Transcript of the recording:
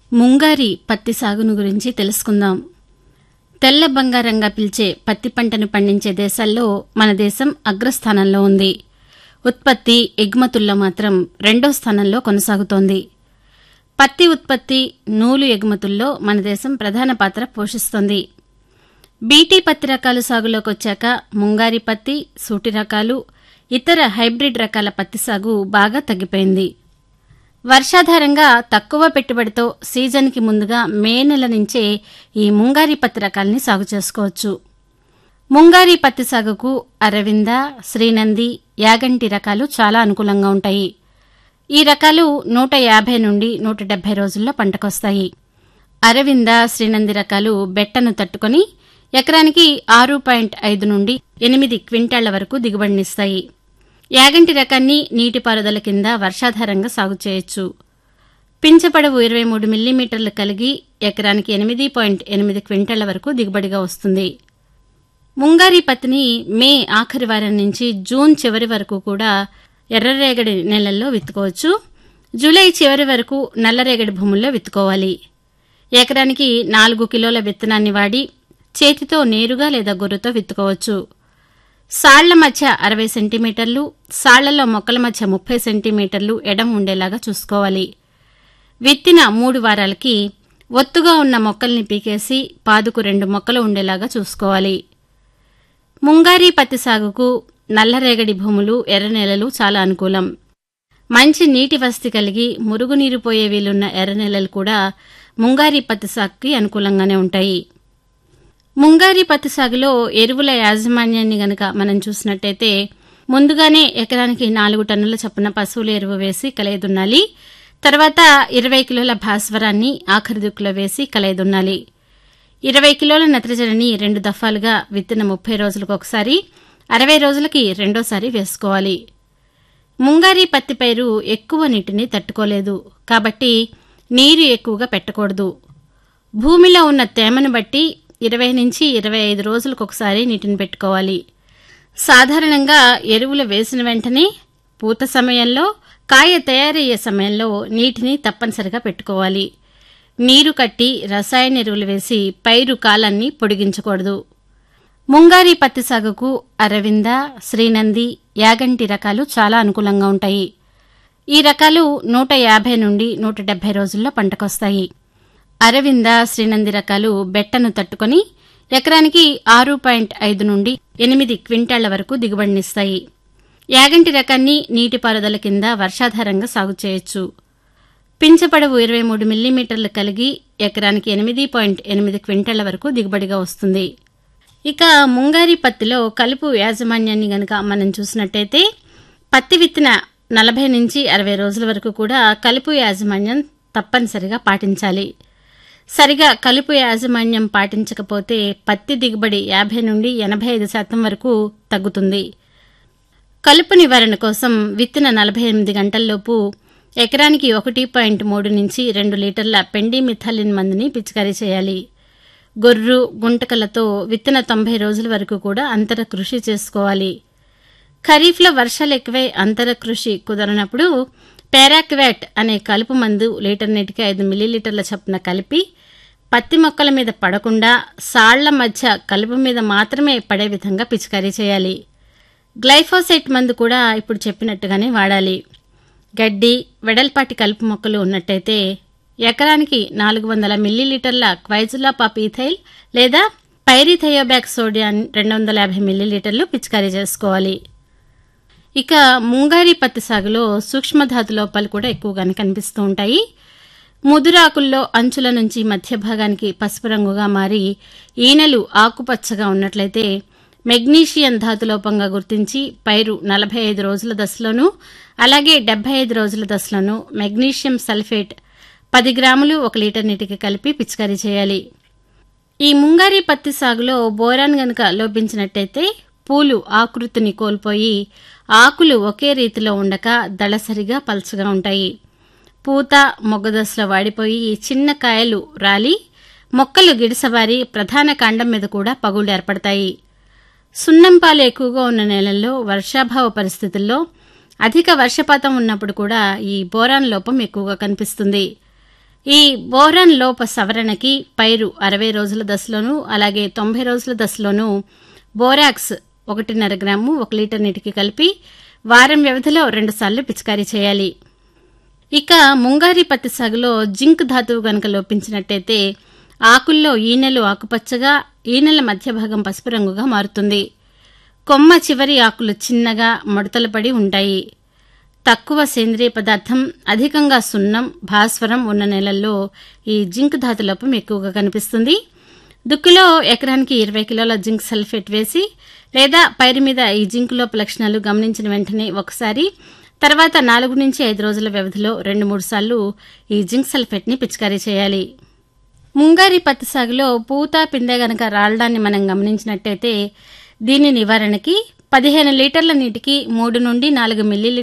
ముంగారి పత్తి సాగును గురించి తెలుసుకుందాం తెల్ల బంగారంగా పిలిచే పత్తి పంటను పండించే దేశాల్లో మన దేశం అగ్రస్థానంలో ఉంది ఉత్పత్తి ఎగుమతుల్లో మాత్రం రెండో స్థానంలో కొనసాగుతోంది పత్తి ఉత్పత్తి నూలు ఎగుమతుల్లో మన దేశం ప్రధాన పాత్ర పోషిస్తోంది బీటీ పత్తి రకాలు సాగులోకి వచ్చాక ముంగారి పత్తి సూటి రకాలు ఇతర హైబ్రిడ్ రకాల పత్తి సాగు బాగా తగ్గిపోయింది వర్షాధారంగా తక్కువ పెట్టుబడితో సీజన్కి ముందుగా మే నెల నుంచే ఈ ముంగారి పత్తి రకాల్ని సాగు చేసుకోవచ్చు ముంగారి పత్తి సాగుకు అరవింద శ్రీనంది యాగంటి రకాలు చాలా అనుకూలంగా ఉంటాయి ఈ రకాలు నూట యాభై నుండి నూట డెబ్బై రోజుల్లో పంటకొస్తాయి అరవింద శ్రీనంది రకాలు బెట్టను తట్టుకొని ఎకరానికి ఆరు పాయింట్ ఐదు నుండి ఎనిమిది క్వింటాళ్ల వరకు దిగుబడినిస్తాయి యాగంటి రకాన్ని నీటిపారుదల కింద వర్షాధారంగా సాగు చేయొచ్చు పించపడవు ఇరవై మూడు మిల్లీమీటర్లు కలిగి ఎకరానికి ఎనిమిది పాయింట్ ఎనిమిది క్వింటాళ్ల వరకు దిగుబడిగా వస్తుంది ముంగారి పత్తిని మే ఆఖరి వారం నుంచి జూన్ చివరి వరకు కూడా ఎర్రరేగడి నెలల్లో విత్తుకోవచ్చు జూలై చివరి వరకు నల్లరేగడి భూముల్లో విత్తుకోవాలి ఎకరానికి నాలుగు కిలోల విత్తనాన్ని వాడి చేతితో నేరుగా లేదా గొర్రుతో విత్తుకోవచ్చు సాళ్ల మధ్య అరవై సెంటీమీటర్లు సాళ్లలో మొక్కల మధ్య ముప్పై సెంటీమీటర్లు ఎడం ఉండేలాగా చూసుకోవాలి విత్తిన మూడు వారాలకి ఒత్తుగా ఉన్న మొక్కల్ని పీకేసి పాదుకు రెండు మొక్కలు ఉండేలాగా చూసుకోవాలి ముంగారీ పత్తి సాగుకు నల్లరేగడి భూములు ఎర్ర నేలలు చాలా అనుకూలం మంచి నీటి వసతి కలిగి మురుగునీరు పోయే వీలున్న ఎర్ర నేలలు కూడా ముంగారీ పత్తి సాగుకి అనుకూలంగానే ఉంటాయి ముంగారీ పత్తి సాగులో ఎరువుల యాజమాన్యాన్ని గనక మనం చూసినట్టయితే ముందుగానే ఎకరానికి నాలుగు టన్నుల చొప్పున పశువుల ఎరువు వేసి కలయదున్నాలి తర్వాత ఇరవై కిలోల భాస్వరాన్ని ఆఖరి దుక్కులో వేసి కలయదున్నాలి ఇరవై కిలోల నత్రజనిని రెండు దఫాలుగా విత్తిన ముప్పై రోజులకు ఒకసారి అరవై రోజులకి రెండోసారి వేసుకోవాలి ముంగారీ పత్తి పైరు ఎక్కువ నీటిని తట్టుకోలేదు కాబట్టి నీరు ఎక్కువగా పెట్టకూడదు భూమిలో ఉన్న తేమను బట్టి ఇరవై నుంచి ఇరవై ఐదు రోజులకు ఒకసారి నీటిని పెట్టుకోవాలి సాధారణంగా ఎరువులు వేసిన వెంటనే పూత సమయంలో కాయ తయారయ్యే సమయంలో నీటిని తప్పనిసరిగా పెట్టుకోవాలి నీరు కట్టి రసాయన ఎరువులు వేసి పైరు కాలాన్ని పొడిగించకూడదు ముంగారీ పత్తి సాగుకు అరవింద శ్రీనంది యాగంటి రకాలు చాలా అనుకూలంగా ఉంటాయి ఈ రకాలు నూట యాభై నుండి నూట డెబ్బై రోజుల్లో పంటకొస్తాయి అరవింద శ్రీనంది రకాలు బెట్టను తట్టుకొని ఎకరానికి ఆరు పాయింట్ ఐదు నుండి ఎనిమిది క్వింటాళ్ల వరకు దిగుబడినిస్తాయి యాగంటి రకాన్ని నీటిపారుదల కింద వర్షాధారంగా సాగు చేయొచ్చు పించపడవు ఇరవై మూడు మిల్లీమీటర్లు కలిగి ఎకరానికి ఎనిమిది పాయింట్ ఎనిమిది క్వింటాళ్ల వరకు దిగుబడిగా వస్తుంది ఇక ముంగారి పత్తిలో కలుపు యాజమాన్యాన్ని గనక మనం చూసినట్టయితే పత్తి విత్తిన నలభై నుంచి అరవై రోజుల వరకు కూడా కలుపు యాజమాన్యం తప్పనిసరిగా పాటించాలి సరిగా కలుపు యాజమాన్యం పాటించకపోతే పత్తి దిగుబడి యాభై నుండి ఎనభై ఐదు శాతం వరకు తగ్గుతుంది కలుపు నివారణ కోసం విత్తిన నలభై ఎనిమిది గంటల్లోపు ఎకరానికి ఒకటి పాయింట్ మూడు నుంచి రెండు లీటర్ల పెండి మిథాలిన్ మందుని పిచికారీ చేయాలి గొర్రు గుంటకలతో విత్తన తొంభై రోజుల వరకు కూడా అంతర కృషి చేసుకోవాలి ఖరీఫ్లో వర్షాలు ఎక్కువై అంతర కృషి కుదరనప్పుడు పారాక్వాట్ అనే కలుపు మందు లీటర్ నీటికి ఐదు మిల్లీలీటర్ల చొప్పున కలిపి పత్తి మొక్కల మీద పడకుండా సాళ్ల మధ్య కలుపు మీద మాత్రమే పడే విధంగా పిచికారీ చేయాలి గ్లైఫోసైట్ మందు కూడా ఇప్పుడు చెప్పినట్టుగానే వాడాలి గడ్డి వెడల్పాటి కలుపు మొక్కలు ఉన్నట్టయితే ఎకరానికి నాలుగు వందల మిల్లీలీటర్ల క్వైజులా పాపీథైల్ లేదా పైరిథయోబ్యాక్ సోడియాన్ రెండు వందల యాభై మిల్లీలీటర్లు పిచికారీ చేసుకోవాలి ఇక ముంగారి పత్తి సాగులో సూక్ష్మధాతు లోపాలు కూడా ఎక్కువగానే కనిపిస్తూ ఉంటాయి ముదురాకుల్లో అంచుల నుంచి మధ్య భాగానికి పసుపు రంగుగా మారి ఈనెలు ఆకుపచ్చగా ఉన్నట్లయితే మెగ్నీషియం ధాతులోపంగా గుర్తించి పైరు నలభై ఐదు రోజుల దశలోనూ అలాగే డెబ్బై ఐదు రోజుల దశలోనూ మెగ్నీషియం సల్ఫేట్ పది గ్రాములు ఒక లీటర్ నీటికి కలిపి పిచికారీ చేయాలి ఈ ముంగారీ పత్తి సాగులో బోరాన్ గనుక లోపించినట్టయితే పూలు ఆకృతిని కోల్పోయి ఆకులు ఒకే రీతిలో ఉండక దళసరిగా పల్చగా ఉంటాయి పూత మొగ్గదశలో వాడిపోయి చిన్న కాయలు రాలి మొక్కలు గిడిసబారి ప్రధాన కాండం మీద కూడా పగుళ్లు ఏర్పడతాయి సున్నంపాలు ఎక్కువగా ఉన్న నేలల్లో వర్షాభావ పరిస్థితుల్లో అధిక వర్షపాతం ఉన్నప్పుడు కూడా ఈ బోరాన్ లోపం ఎక్కువగా కనిపిస్తుంది ఈ బోరాన్ లోప సవరణకి పైరు అరవై రోజుల దశలోనూ అలాగే తొంభై రోజుల దశలోనూ బోరాక్స్ ఒకటిన్నర గ్రాము ఒక లీటర్ నీటికి కలిపి వారం వ్యవధిలో రెండుసార్లు పిచికారీ చేయాలి ఇక ముంగారి పత్తి సాగులో జింక్ ధాతువు గనక లోపించినట్టయితే ఆకుల్లో ఈనెలు ఆకుపచ్చగా ఈనెల మధ్య భాగం పసుపు రంగుగా మారుతుంది కొమ్మ చివరి ఆకులు చిన్నగా ముడతలు పడి ఉంటాయి తక్కువ సేంద్రియ పదార్థం అధికంగా సున్నం భాస్వరం ఉన్న నేలల్లో ఈ జింక్ ధాతు లోపం ఎక్కువగా కనిపిస్తుంది దుక్కులో ఎకరానికి ఇరవై కిలోల జింక్ సల్ఫేట్ వేసి లేదా పైరు మీద ఈ జింక్ లోప లక్షణాలు గమనించిన వెంటనే ఒకసారి తర్వాత నాలుగు నుంచి ఐదు రోజుల వ్యవధిలో రెండు మూడు సార్లు ఈ జింక్ సల్ఫేట్ ని పిచికారీ చేయాలి ముంగారి పత్తి సాగులో పూత పిందె గనక రాలడాన్ని మనం గమనించినట్టయితే దీని నివారణకి పదిహేను లీటర్ల నీటికి మూడు నుండి నాలుగు మిల్లీ